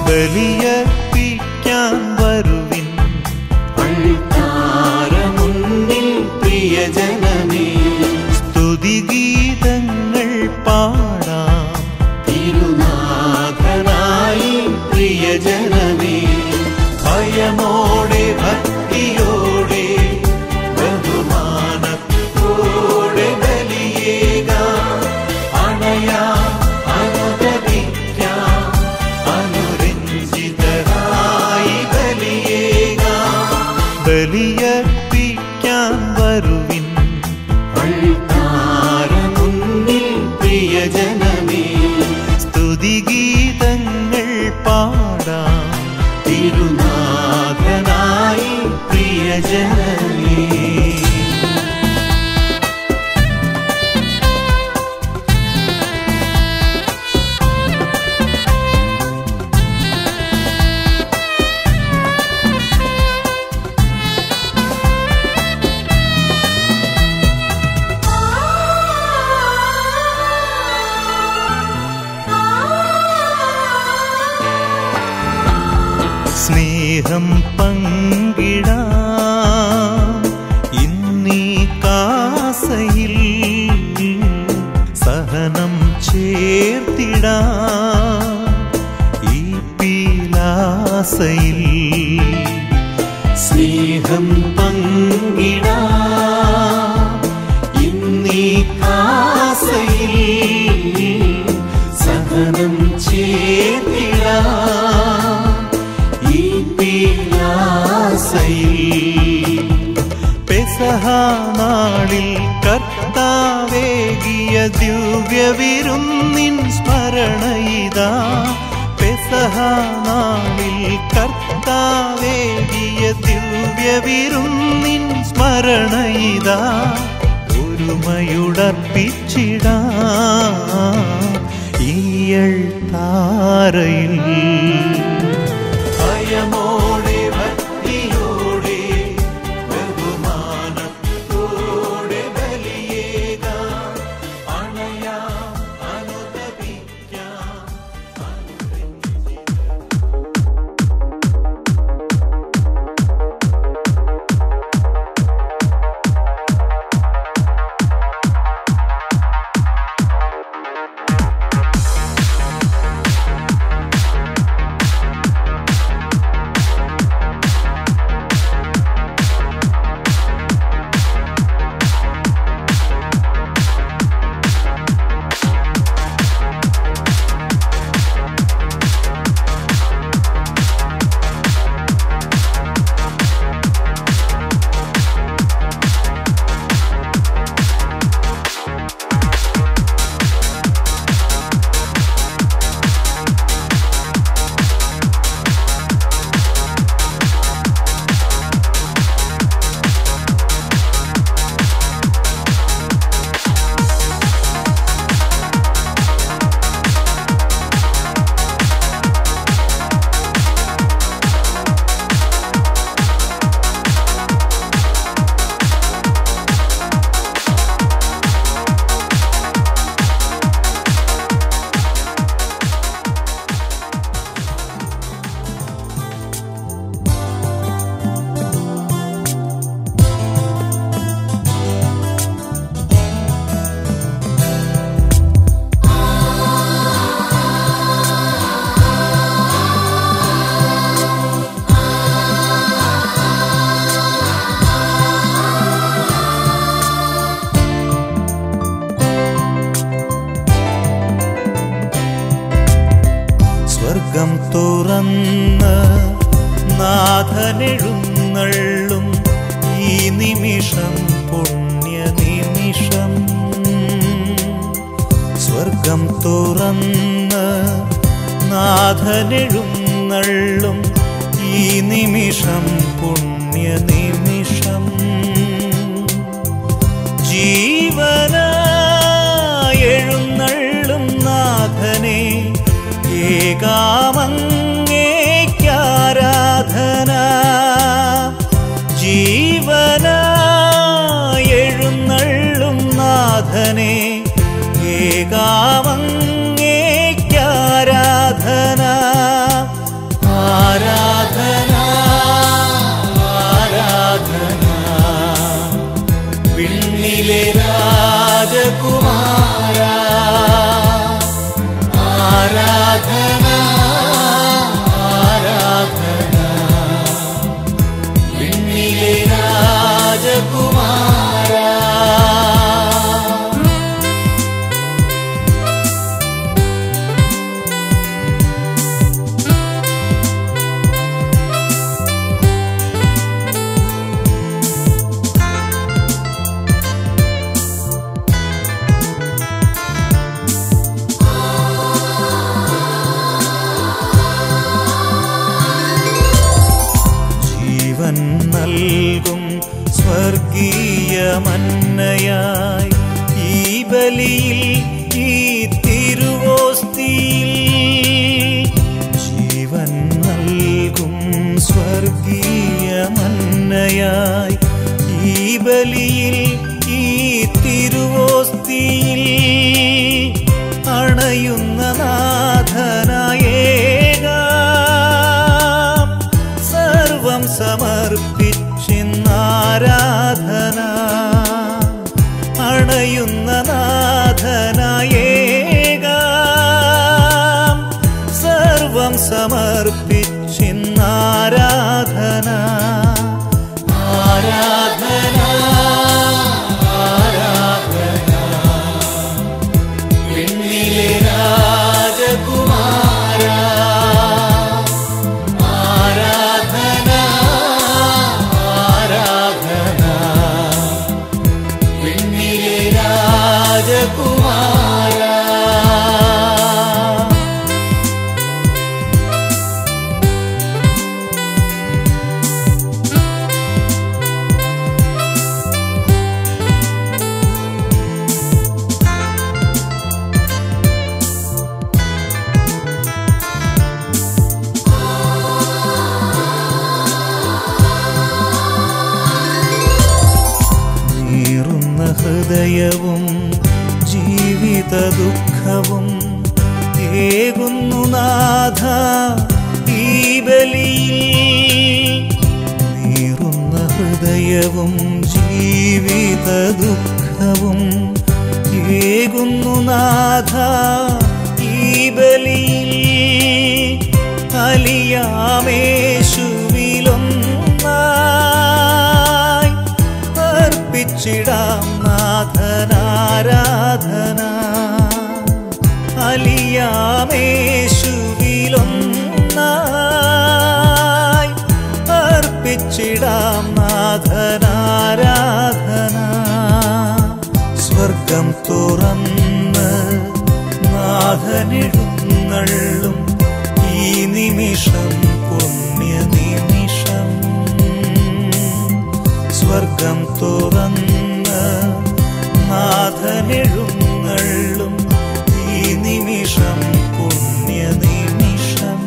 ബലിയർപ്പിക്കാൻ വരുവിൻ അൾത്താരമുന്നിൽ പ്രിയജനമേ സ്തുതിഗീതങ്ങൾ പാടാം തിരുനാഥനായി പ്രിയജനമേ ഭയമോടെ ഭക്തിയോടെ ബഹുമാനത്തോടെ ബലിയേകാം അണയാം അനുദപിക്കാം അനുരഞ്ജിതരായി ബലിയേകാം ബലിയർപ്പിക്കാൻ വരുവിൻ അൾത്താരമുന്നിൽ പ്രിയജനമേ സ്തുതിഗീതങ്ങൾ പാടാം തിരുനാഥനായി പ്രിയജനമേ സ്നേഹം പങ്കിടാം ഇന്നീ കാസയിൽ സഹനം ചേർത്തിടാം ഈ പീലാസയിൽ സ്നേഹം പങ്കിടാ ഇന്നീ കാസയിൽ സഹനം ചേർത്തിടാ ഈ പീലാസയിൽ പെസഹാനാളിൽ കർത്താവേകിയ ദിവ്യവിരുന്നിൻ സ്മരണയിതാ പെസഹാനാളിൽ കർത്താവേകിയ ദിവ്യവിരുന്നിൻ സ്മരണയിതാ ഒരുമയുടർപ്പിച്ചിടാ ഈയൾ താരയിൽ ഭയമോടെ ഭക്തിയോടെ ബഹുമാനത്തോടെ ബലിയേകാം അണയാം അനുദപിക്കാം സ്വർഗം തുറന്ന് നാഥനെഴുന്നള്ളും ഈ നിമിഷം പുണ്യ നിമിഷം സ്വർഗം തുറന്ന് നാഥനെഴുന്നള്ളും ഈ നിമിഷം പുണ്യ നിമിഷം ജീവനായെഴുന്നള്ളും നാഥനെ ഏകാമങ്ങേക്കാരാധന ജീവനായെഴുന്നള്ളും നാഥനെ ഏകാമങ്ങേക്കാരാധന ആരാധന ആരാധന വിണ്ണിലെ രാജകുമാര ജീവൻ നൽകും സ്വർഗീയ മന്നയായി ഈ ബലിയിൽ ഈ തിരുവോസ്തിയിൽ ജീവൻ നൽകും സ്വർഗീയ മന്നയായി ഈ ബലിയിൽ ഈ തിരുവോസ്തിയിൽ അണയുന്ന നാഥനായേകാം സർവം സമർപ്പിച്ചിന്നാരാധന അണയുന്ന നാഥനായേകാം സർവം സമർപ്പിച്ചിന്നാരാധന ആരാധന ആരാധന വിണ്ണിലെ രാജകുമാര ആരാധന ആരാധന വിണ്ണിലെ രാജകുമാര നീറുന്ന ഹൃദയവും ജീവിത ദുഃഖവും ഏകുന്നു നാഥ ഈ ബലിയിൽ നീറുന്ന ഹൃദയവും ജീവിത ദുഃഖവും ഏകുന്നു നാഥ ഈ ബലിയിൽ അലിയാമേശുവിലൊന്നായി അർപ്പിച്ചിടാം നാഥനാരാധന അലിയാമേശുവിലൊന്നായി അർപ്പിച്ചിടാം നാഥനാരാധന സ്വർഗം തുറന്ന് നാഥനെഴുന്നള്ളും ഈ നിമിഷം പുണ്യ നിമിഷം സ്വർഗം തുറന്ന് നാഥനെഴുന്നള്ളും ഈ നിമിഷം പുണ്യ നിമിഷം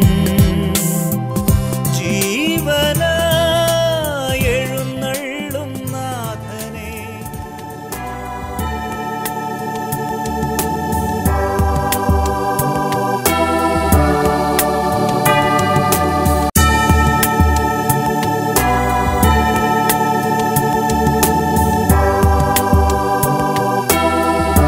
ജീവനായെഴുന്നള്ളും നാഥനെ യേശുവേ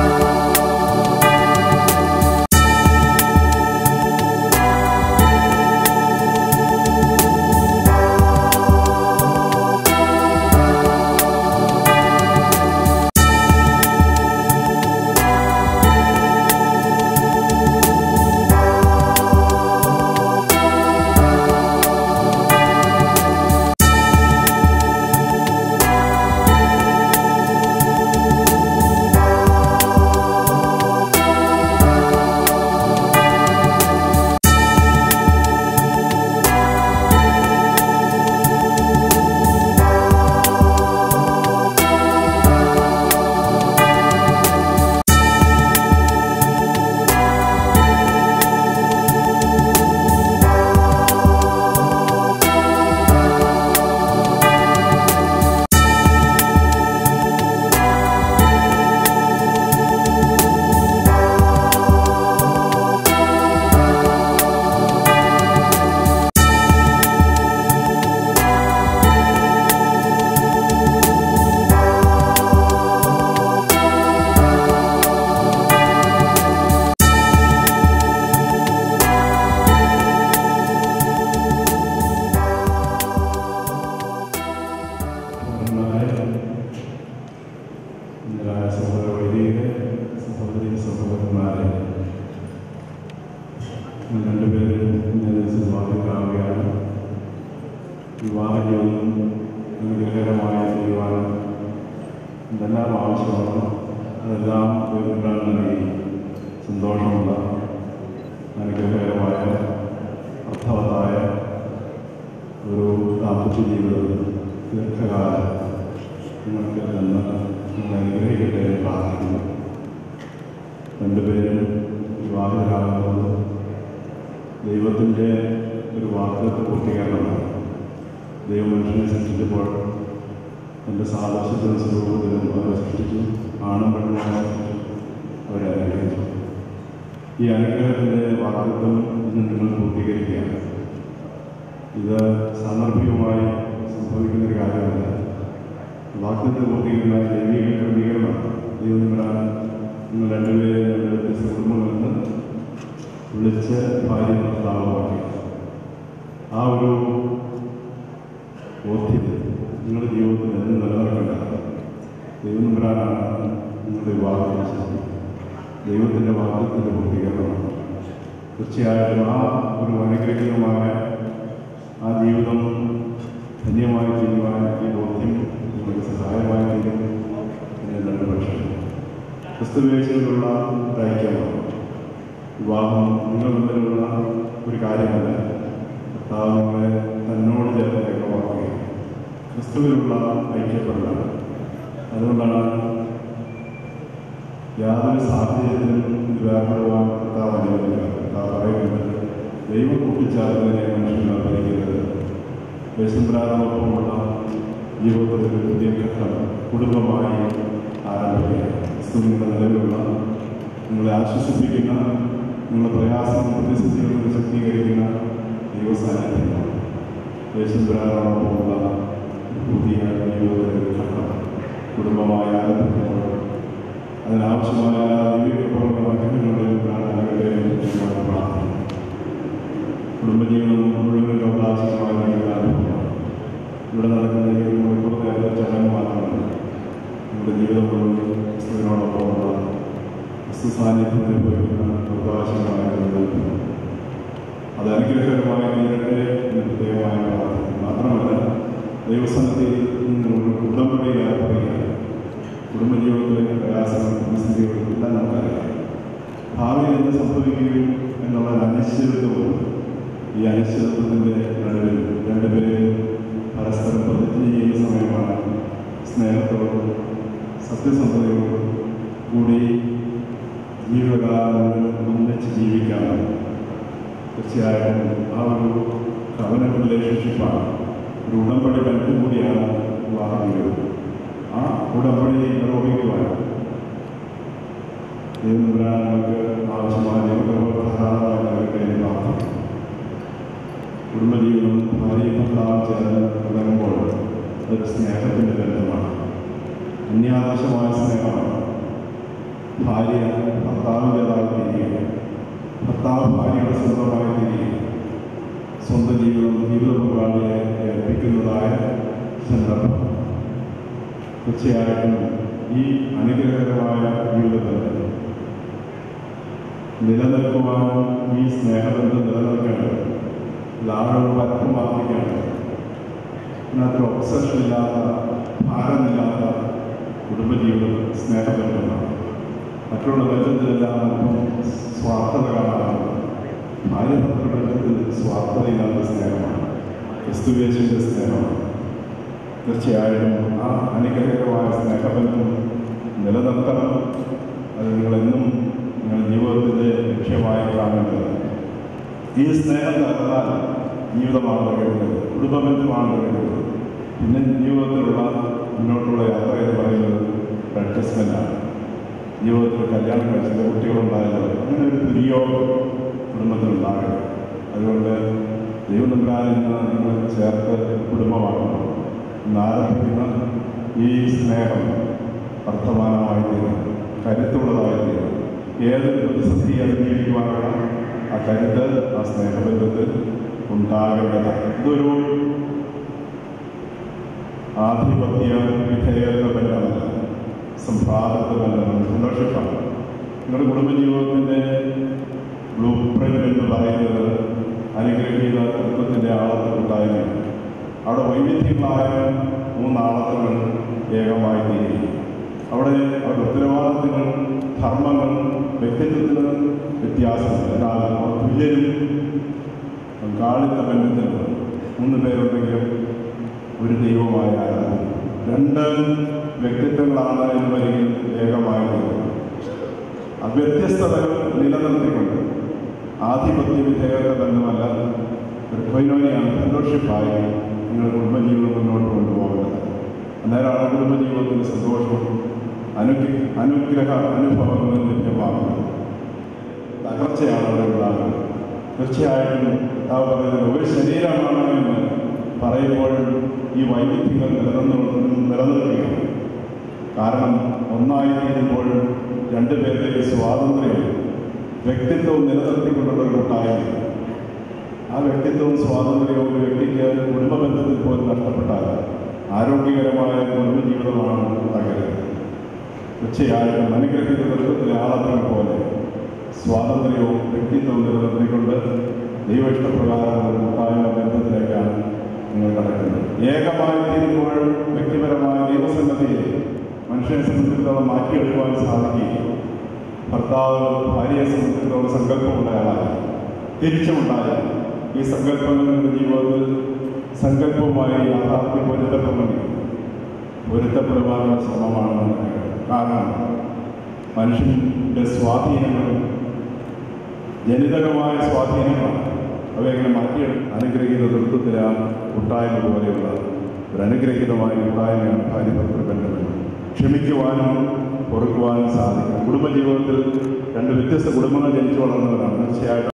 വിവാഹ ജീവിതം അനുഗ്രഹകരമായ ചെയ്യുവാനും എന്തെല്ലാം ആവശ്യമാണ് അതെല്ലാം ദൈവത്തിനാണ് നൽകി സന്തോഷമുള്ള അനുഗ്രഹകരമായ അർത്ഥവത്തായ ഒരു ദാമ്പത്യ ജീവിതം ദീർഘകാലം നിങ്ങൾക്ക് നിന്ന് നിങ്ങൾ അനുഗ്രഹിക്കട്ടെ എന്ന് പ്രാർത്ഥിക്കുന്നു രണ്ടുപേരും വിവാഹിതരാകുന്നത് ദൈവത്തിൻ്റെ ഒരു വാഗ്ദത്ത പൂർത്തീകരണമാണ് ദൈവം മനുഷ്യനെ സൃഷ്ടിച്ചപ്പോൾ എൻ്റെ സാദൃശ്യത്തിനും സ്വരൂപത്തിലും അവരെ സൃഷ്ടിച്ചു ആണും പെണ്ണുമായി സൃഷ്ടിച്ചു അവരെ അനുഗ്രഹിച്ചു ഈ അനുഗ്രഹത്തിൻ്റെ വാഗ്ദത്വം ഇന്ന് നിങ്ങൾ പൂർത്തീകരിക്കുകയാണ് ഇത് സാന്ദർഭികമായി സംഭവിക്കുന്ന ഒരു കാര്യമല്ല വാക്യത്തെ പൂർത്തീകരിക്കുന്ന ദൈവിക ക്രമീകരണമാണ് ദൈവം നിങ്ങളാണ് നിങ്ങൾ രണ്ടുപേരെയും രണ്ട് വ്യത്യസ്ത കുടുംബങ്ങളിൽ നിന്ന് വിളിച്ച് ഭാര്യ ഭർത്താവാക്കി ആ ഒരു ബോധ്യം നിങ്ങളുടെ ജീവിതത്തിൽ എന്ന് നിലനിൽക്കേണ്ടത് ദൈവം നിങ്ങളാണ് നിങ്ങളുടെ വിവാഹത്തിന് ശക്തി ദൈവത്തിൻ്റെ വാക്യത്തിൻ്റെ പൂർത്തീകരണമാണ് തീർച്ചയായിട്ടും ആ ഒരു അനുഗ്രഹീതമായ ആ ജീവിതം ധന്യമായി ചെയ്യുവാൻ ഈ ബോധ്യം നിങ്ങൾക്ക് സഹായമായി തീരും എന്ന് രണ്ട് പക്ഷം ക്രിസ്തുവേശയിലുള്ള ഐക്യമാണ് വിവാഹം നിങ്ങൾ തമ്മിലുള്ള ഒരു കാര്യമല്ല കർത്താവ് നിങ്ങളെ തന്നോട് ചേർത്ത് ഏകമാക്കുകയും ക്രിസ്തുവിലുള്ള ഐക്യപ്പെടലാണ് അതുകൊണ്ടാണ് യാതൊരു സാഹചര്യത്തിലും ഇത് വേർപെടുവാൻ കർത്താവ് അനുവദിക്കുക കർത്താവ് പറയുന്നത് ദൈവം കൂട്ടിച്ചേർത്തതിനെ മനുഷ്യൻ അറിയിക്കരുത് യേശുബ്രാനോടൊപ്പമുള്ള ജീവിതത്തിൽ ഒരു പുതിയ ഘട്ടം കുടുംബമായി ആരംഭിക്കുക ക്രിസ്തുവിൻ്റെ നിലവിലുള്ള നിങ്ങളെ ആശ്വസിപ്പിക്കുന്ന നിങ്ങളുടെ പ്രയാസം പ്രതിസന്ധികളെ ശക്തീകരിക്കുന്ന ദൈവസാന്നിധ്യമാണ് യേശുബ്രാനോടൊപ്പമുള്ള പുതിയ ജീവിതത്തിൻ്റെ ഒരു ഘട്ടം കുടുംബമായി ആരംഭിക്കുമ്പോൾ അതിനാവശ്യമായ ദൈവികപൂർവ്വ അനുഗ്രഹങ്ങളിൽ പ്രാർത്ഥനകളെ പ്രാർത്ഥിക്കുന്നു കുടുംബജീവിതം മുഴുവൻ ലോകാശയമായ ജീവിതാനുഭവമാണ് ഇവിടെ നടക്കുന്ന ഈ ഒരു മണിക്കൂർ ചടങ്ങ് മാത്രമല്ല നമ്മുടെ ജീവിതം മുഴുവൻ ക്രിസ്തുവിനോടൊപ്പമുള്ള ക്രിസ്തു സാന്നിധ്യം അനുഭവിക്കുന്ന ലോകാശയമായ ജീവിതാനുഭവം അത് അനുഗ്രഹകരമായി തീരട്ടെ എന്ന് പ്രത്യേകമായ പ്രാർത്ഥന മാത്രമല്ല ദൈവസന്നിധിയിൽ നിന്നുള്ള ഉടമ്പടി ഏർപ്പെടുകയാണ് കുടുംബജീവിതത്തിലെ പ്രയാസങ്ങൾ പ്രതിസന്ധികൾ എല്ലാം നമുക്കറിയാം ഭാവിയിൽ എന്ത് സംഭവിക്കും എന്നുള്ള ഒരു അനിശ്ചിതത്വമുണ്ട് ഈ അനിശ്ചിതത്വത്തിൻ്റെ നടുവിൽ രണ്ടുപേരും പരസ്പരം പ്രതിജ്ഞ ചെയ്യുന്ന സമയമാണ് സ്നേഹത്തോടും സത്യസന്ധതയോടും കൂടി ജീവിതകാലം മുഴുവൻ ഒന്നിച്ച് ജീവിക്കാൻ തീർച്ചയായിട്ടും ആ ഒരു കവനറ്റ് റിലേഷൻഷിപ്പാണ് ഒരു ഉടമ്പടി ബന്ധം കൂടിയാണ് വിവാഹം ജീവിതം ആ ഉടമ്പടി നിർവഹിക്കുവാൻ ദൈവങ്ങൾക്ക് ആവശ്യമായ ദൈവകൃപ ധാരാളമായി നൽകട്ടെ എന്ന് പ്രാർത്ഥിക്കുന്നു കുടുംബജീവിതം ഭാര്യയും ഭർത്താവും ചേർന്ന് തുടങ്ങുമ്പോൾ അതൊരു സ്നേഹത്തിൻ്റെ ബന്ധമാണ് അന്യാദശമായ സ്നേഹമാണ് ഭാര്യ ഭർത്താവിൻ്റെതായി തീരുകയും ഭർത്താവ് ഭാര്യയുടെ സ്വന്തമായി തീരുകയും സ്വന്തം ജീവിതം ജീവിത പങ്കാളിയെ ഏൽപ്പിക്കുന്നതായ സന്ദർഭം തീർച്ചയായിട്ടും ഈ അനുഗ്രഹകരമായ ജീവിതത്തിൽ നിലനിൽക്കുവാനും ഈ സ്നേഹബന്ധം നിലനിൽക്കേണ്ടത് ലാളവും പരമാർപ്പിക്കേണ്ടത് ഇതിനകത്തൊരു ഒബ്സഷൻ ഇല്ലാത്ത ഭാരമില്ലാത്ത കുടുംബജീവിതം സ്നേഹബന്ധമാണ് മറ്റുള്ള ബന്ധത്തിലെല്ലാം അല്പം സ്വാർത്ഥത കാണാറുണ്ട് ഭാര്യ ഭർത്തൃ ബന്ധത്തിൽ സ്വാർത്ഥതയില്ലാത്ത സ്നേഹമാണ് ക്രിസ്തുവേശിൻ്റെ സ്നേഹമാണ് തീർച്ചയായും ആ അനുഗ്രഹകരമായ സ്നേഹബന്ധം നിലനിർത്തണം അത് നിങ്ങളെന്നും നിങ്ങളുടെ ജീവിതത്തിൻ്റെ ലക്ഷ്യമായി കാണേണ്ടത് ഈ സ്നേഹം തകർന്നാൽ ജീവിതമാണ് കഴിയുന്നത് കുടുംബബന്ധമാണ് കഴിയുന്നത് പിന്നെ ജീവിതത്തിലുള്ള മുന്നോട്ടുള്ള യാത്ര എന്ന് പറയുന്നത് അഡ്ജസ്റ്റ്മെൻ്റാണ് ജീവിതത്തിൽ കല്യാണം കഴിച്ചിട്ട് കുട്ടികളുണ്ടായത് അങ്ങനെ ഒരു ദുര്യോഗം കുടുംബത്തിലുണ്ടാകരുത് അതുകൊണ്ട് ദൈവം നമ്പ്രാനിൽ നിന്ന് നിങ്ങൾ ചേർത്ത് കുടുംബമാക്കണം ഇന്ന് ആരംഭിക്കുന്ന ഈ സ്നേഹം വർത്തമാനമായി തീരും കരുത്തുള്ളതായി തീരും ഏതൊരു പ്രതിസന്ധി അതിജീവിക്കുവാനുള്ള ആ കരുത്ത് ആ സ്നേഹബന്ധത്തിൽ ഉണ്ടാകേണ്ടതാണ് ഇതൊരു ആധിപത്യ വിധേയത്വ ബന്ധമല്ല സംഭാവത്വ ബന്ധമാണ് സന്തോഷിപ്പാണ് നിങ്ങളുടെ കുടുംബജീവിതത്തിൻ്റെ ബ്ലൂ പ്രിന്റ് എന്ന് പറയുന്നത് അനുഗ്രഹീത തത്വത്തിൻ്റെ ആളത്തിൽ ഉണ്ടായിരുന്നു അവിടെ വൈവിധ്യങ്ങളായ മൂന്നാളത്തുകൾ ഏകമായി തീരുകയും അവിടെ അവരുടെ ഉത്തരവാദിത്തങ്ങൾ ധർമ്മങ്ങൾ വ്യക്തിത്വത്തിന് വ്യത്യാസമില്ല എന്നാൽ അവർ തുല്യരും കാളിത്ത ബന്ധത്തിൽ മൂന്ന് പേരുണ്ടെങ്കിലും ഒരു ദൈവമായ ആരാധന രണ്ട് വ്യക്തിത്വങ്ങളാണ് എന്ന് വരികയും ഏകമായി തീരുന്നു ആ വ്യത്യസ്തതകൾ നിലനിർത്തിക്കൊണ്ട് ആധിപത്യ വിധേയത ബന്ധമല്ല ഒരു കൊയിനോനിയാണ് ഫെലോഷിപ്പായി നിങ്ങൾ കുടുംബജീവിതം മുന്നോട്ട് കൊണ്ടുപോകുന്നത് അന്നേരമാണ് കുടുംബജീവിതത്തിൻ്റെ സന്തോഷവും അനുഗ്രഹ അനുഗ്രഹ അനുഭവങ്ങളും ലഭ്യമാകുന്നത് തകർച്ചയാണ് അവിടെ ഉണ്ടാകുന്നത് തീർച്ചയായിട്ടും ആ പറയുന്നത് ഒരു ശരീരമാണ് എന്ന് പറയുമ്പോഴും ഈ വൈവിധ്യങ്ങൾ നിലനിർന്നു നിലനിർത്തുകയാണ് കാരണം ഒന്നായി തീരുമ്പോഴും രണ്ടുപേരുടെയും സ്വാതന്ത്ര്യവും വ്യക്തിത്വവും നിലനിർത്തിക്കൊണ്ടുള്ള ഒരു കൂട്ടായ്മ ആ വ്യക്തിത്വവും സ്വാതന്ത്ര്യവും ഒരു വ്യക്തിക്ക് കുടുംബ ബന്ധത്തിൽ പോലും നഷ്ടപ്പെട്ടാൽ ആരോഗ്യകരമായ കുടുംബജീവിതമാണ് തകരുന്നത് തീർച്ചയായിട്ടും അനുഗ്രഹിത ദൃഷ്ടത്തിലെ ആളത്തിന് പോലെ സ്വാതന്ത്ര്യവും വ്യക്തിത്വവും നിലനിർത്തിക്കൊണ്ട് ദൈവ ഇഷ്ടപ്രകാരം ഒരു കൂട്ടായ്മ ബന്ധത്തിലേക്കാണ് നിങ്ങൾ കടക്കുന്നത് ഏകമായി തീരുമ്പോഴും വ്യക്തിപരമായ ദൈവസന്നദ്ധിയെ മനുഷ്യനെ സംബന്ധിച്ചിടത്തോളം മാറ്റിയെടുക്കുവാൻ സാധിക്കുകയും ഭർത്താവ് ഭാര്യയെ സംബന്ധിച്ചിടത്തോളം സങ്കല്പമുള്ള ആളായി തിരിച്ചുമുണ്ടായ ഈ സങ്കല്പങ്ങൾ നിങ്ങളുടെ ജീവിതത്തിൽ സങ്കല്പവുമായി യാഥാർത്ഥ്യം പൊരുത്തപ്പെടുമെങ്കിൽ പൊരുത്തപ്പെടുവാനുള്ള ശ്രമമാണ് നമുക്ക് കാരണം മനുഷ്യൻ്റെ സ്വാധീനങ്ങൾ ജനിതകമായ സ്വാധീനങ്ങളാണ് അവയെങ്ങനെ മാറ്റിയെടുക്കും അനുഗ്രഹീത തൃത്വത്തിലെ ആ കൂട്ടായ്മ പോലെയുള്ള ഒരു അനുഗ്രഹീതമായ കൂട്ടായ്മയാണ് ഭാര്യപത്ര ബന്ധങ്ങൾ ക്ഷമിക്കുവാനും പൊറുക്കുവാനും സാധിക്കും കുടുംബജീവിതത്തിൽ രണ്ട് വ്യത്യസ്ത കുടുംബങ്ങൾ ജനിച്ചു വളർന്നവരാണ് തീർച്ചയായിട്ടും